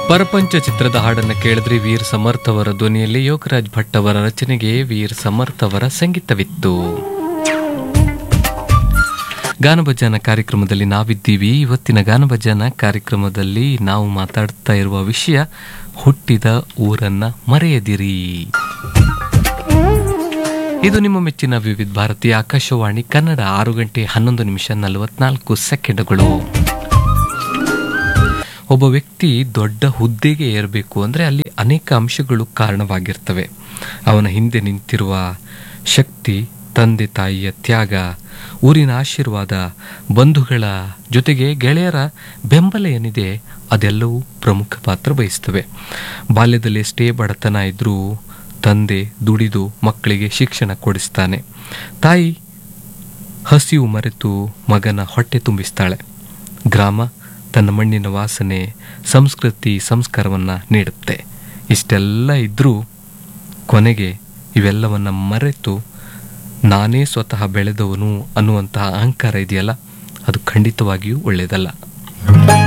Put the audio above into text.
ಪರಪಂಚ ಚಿತ್ರದ ಹಾಡನ್ನು ಕೇಳಿದ್ರೆ ವೀರ್ ಸಮರ್ಥ್ ಅವರ ಧ್ವನಿಯಲ್ಲಿ ಯೋಗರಾಜ್ ಭಟ್ ಅವರ ರಚನೆಗೆ ವೀರ್ ಸಮರ್ಥ್ ಅವರ ಸಂಗೀತವಿತ್ತು ಗಾನಭಜನ ಕಾರ್ಯಕ್ರಮದಲ್ಲಿ ನಾವಿದ್ದೀವಿ ಇವತ್ತಿನ ಗಾನಭಜನ ಕಾರ್ಯಕ್ರಮದಲ್ಲಿ ನಾವು ಮಾತಾಡ್ತಾ ಇರುವ ವಿಷಯ ಹುಟ್ಟಿದ ಊರನ್ನ ಮರೆಯದಿರಿ ಇದು ನಿಮ್ಮ ಮೆಚ್ಚಿನ ವಿವಿಧ ಭಾರತಿ ಆಕಾಶವಾಣಿ ಕನ್ನಡ ಆರು ಗಂಟೆ ಹನ್ನೊಂದು ನಿಮಿಷ ನಲವತ್ನಾಲ್ಕು ಸೆಕೆಂಡ್ಗಳು ಒಬ್ಬ ವ್ಯಕ್ತಿ ದೊಡ್ಡ ಹುದ್ದೆಗೆ ಏರಬೇಕು ಅಂದರೆ ಅಲ್ಲಿ ಅನೇಕ ಅಂಶಗಳು ಕಾರಣವಾಗಿರ್ತವೆ ಅವನ ಹಿಂದೆ ನಿಂತಿರುವ ಶಕ್ತಿ ತಂದೆ ತಾಯಿಯ ತ್ಯಾಗ ಊರಿನ ಆಶೀರ್ವಾದ ಬಂಧುಗಳ ಜೊತೆಗೆ ಗೆಳೆಯರ ಬೆಂಬಲ ಏನಿದೆ ಅದೆಲ್ಲವೂ ಪ್ರಮುಖ ಪಾತ್ರ ವಹಿಸ್ತವೆ ಬಾಲ್ಯದಲ್ಲಿ ಎಷ್ಟೇ ಬಡತನ ಇದ್ರೂ ತಂದೆ ದುಡಿದು ಮಕ್ಕಳಿಗೆ ಶಿಕ್ಷಣ ಕೊಡಿಸ್ತಾನೆ ತಾಯಿ ಹಸಿವು ಮರೆತು ಮಗನ ಹೊಟ್ಟೆ ತುಂಬಿಸ್ತಾಳೆ ಗ್ರಾಮ ತನ್ನ ಮಣ್ಣಿನ ವಾಸನೆ ಸಂಸ್ಕೃತಿ ಸಂಸ್ಕಾರವನ್ನು ನೀಡುತ್ತೆ ಇಷ್ಟೆಲ್ಲ ಇದ್ದರೂ ಕೊನೆಗೆ ಇವೆಲ್ಲವನ್ನ ಮರೆತು ನಾನೇ ಸ್ವತಃ ಬೆಳೆದವನು ಅನ್ನುವಂತಹ ಅಹಂಕಾರ ಇದೆಯಲ್ಲ ಅದು ಖಂಡಿತವಾಗಿಯೂ ಒಳ್ಳೆಯದಲ್ಲ